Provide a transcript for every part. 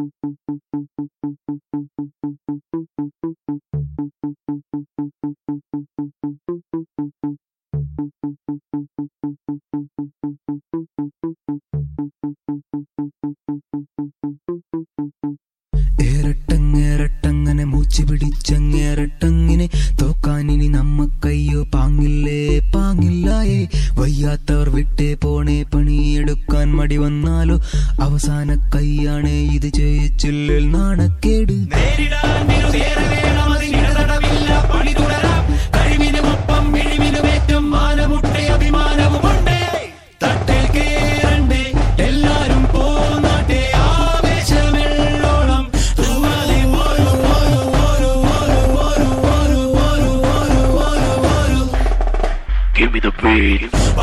ഏറട്ടങ്ങേറട്ടങ്ങനെ മൂച്ചു പിടിച്ചങ്ങേറട്ടങ്ങിനെ തോക്കാനിനി നമ്മക്കയ്യോ പാങ്ങില്ലേ പാങ്ങില്ലായേ വയ്യാത്തവർ വിട്ടേ പോണേ പണിയെടുക്കാൻ മടി വന്നാലോ അവസാന കൈയാണേ ഇത് ചെയ്യിച്ചില്ലേൽ നാണക്കേട് നേരിടാൻ വിരുദേറെ വേണം അതിനിടതടവില്ല പണി തുടരാം കഴിവിനുമൊപ്പം മിഴിവിനുമേറ്റം മാനമുട്ടെ അഭിമാനവുമുണ്ട് തട്ടേൽ കേറണ്ടേ എല്ലാരും പോന്നാട്ടെ ആവേശമെള്ളോളം തൂവാതെ പോരു പോരു പോരു പോരു പോരു പോരു പോരു പോരു പോരു പോരു Give me the beat.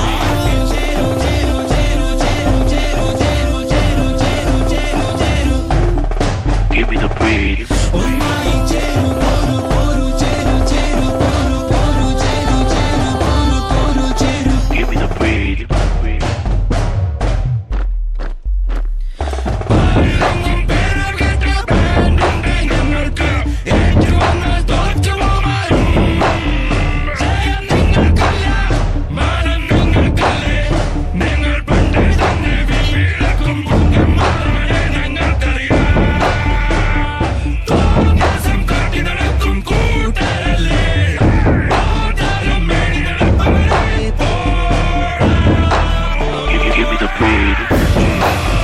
Give me the beat. Give me the beat. Give, give me the beat.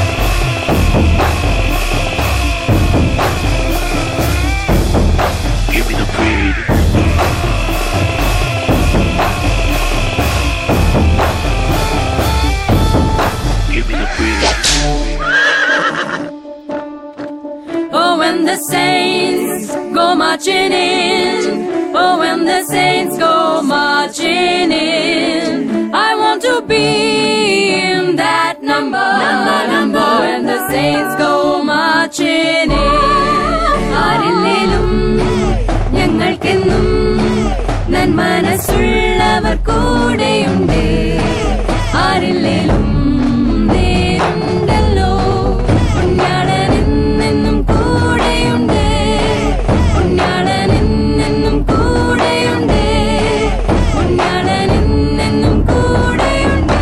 Give me the beat. Give me the beat. Oh, when the saints go marching in. Oh, when the saints go marching in. I want to be in that number. Number, number. When the saints go marching in. ആരില്ലേലും ഞങ്ങൾക്കെന്നും നന്മനസ്സുള്ളവർ കൂടെയുണ്ട് ആരില്ലേലും നേരുണ്ടല്ലോ പുണ്യാളനെന്നെന്നും കൂടെയുണ്ട് പുണ്യാളനെന്നെന്നും കൂടെയുണ്ട് പുണ്യാളനെന്നെന്നും കൂടെയുണ്ട്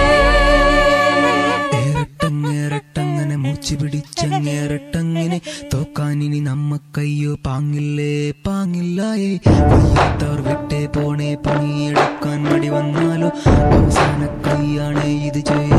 ഏറട്ടങ്ങേറട്ടങ്ങനെ മൂച്ചു പിടിച്ചങ്ങേറട്ടങ്ങിനെ തോക്കാനിനി നമ്മക്കയ്യോ പാങ്ങില്ലേ പാങ്ങില്ലായേ വയ്യാത്തവർ വിട്ടേ പോണേ പണിയെടുക്കാൻ മടി വന്നാലോ അവസാന കൈയാണേ ഇത് ചെയ്യ